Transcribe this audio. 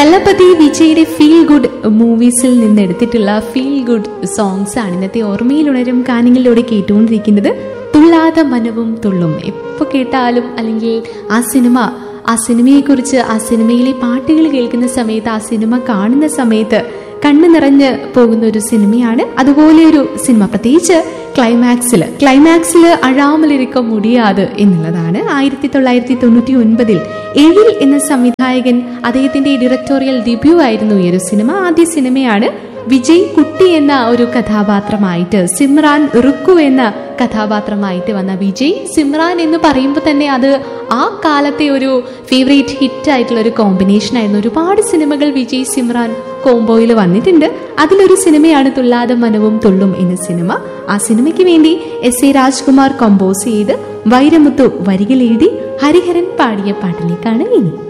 ദളപതി വിജയുടെ feel good മൂവീസിൽ നിന്ന് എടുത്തിട്ടുള്ള ഫീൽ ഗുഡ് സോങ്സ് ആണ് ഇന്നത്തെ ഓർമ്മയിലുണരും ഗാനങ്ങളിലൂടെ കേട്ടുകൊണ്ടിരിക്കുന്നത് തുള്ളാത മനവും തുള്ളും എപ്പോൾ കേട്ടാലും അല്ലെങ്കിൽ ആ സിനിമ ആ സിനിമയെക്കുറിച്ച് ആ സിനിമയിലെ പാട്ടുകൾ കേൾക്കുന്ന സമയത്ത് ആ സിനിമ കാണുന്ന സമയത്ത് കണ്ണു നിറഞ്ഞ് പോകുന്ന ഒരു സിനിമയാണ് അതുപോലെ ഒരു സിനിമ പ്രത്യേകിച്ച് ക്ലൈമാക്സിൽ ക്ലൈമാക്സിൽ അഴാമലിരിക്കം മുടിയാത് എന്നുള്ളതാണ് ആയിരത്തി തൊള്ളായിരത്തി തൊണ്ണൂറ്റി ഒൻപതിൽ എഴിൽ എന്ന സംവിധായകൻ അദ്ദേഹത്തിന്റെ ഡയറക്ടോറിയൽ ഡെബ്യൂ ആയിരുന്നു ഈ ഒരു സിനിമ ആദ്യ സിനിമയാണ് വിജയ് കുട്ടി എന്ന ഒരു കഥാപാത്രമായിട്ട് സിമ്രാൻ റുക്കു എന്ന കഥാപാത്രമായിട്ട് വന്ന വിജയ് സിമ്രാൻ എന്ന് പറയുമ്പോൾ തന്നെ അത് ആ കാലത്തെ ഒരു ഫേവറേറ്റ് ഹിറ്റ് ആയിട്ടുള്ള ഒരു കോമ്പിനേഷൻ ആയിരുന്നു ഒരുപാട് സിനിമകൾ വിജയ് സിമ്രാൻ കോംബോയിൽ വന്നിട്ടുണ്ട് അതിലൊരു സിനിമയാണ് തുള്ളാതെ മനവും തുള്ളും എന്ന സിനിമ ആ സിനിമയ്ക്ക് വേണ്ടി എസ് എ രാജ്കുമാർ കമ്പോസ് ചെയ്ത് വൈരമുത്തു വരികൾ എഴുതി ഹരിഹരൻ പാടിയ പാട്ടിലേക്കാണ് ഇനി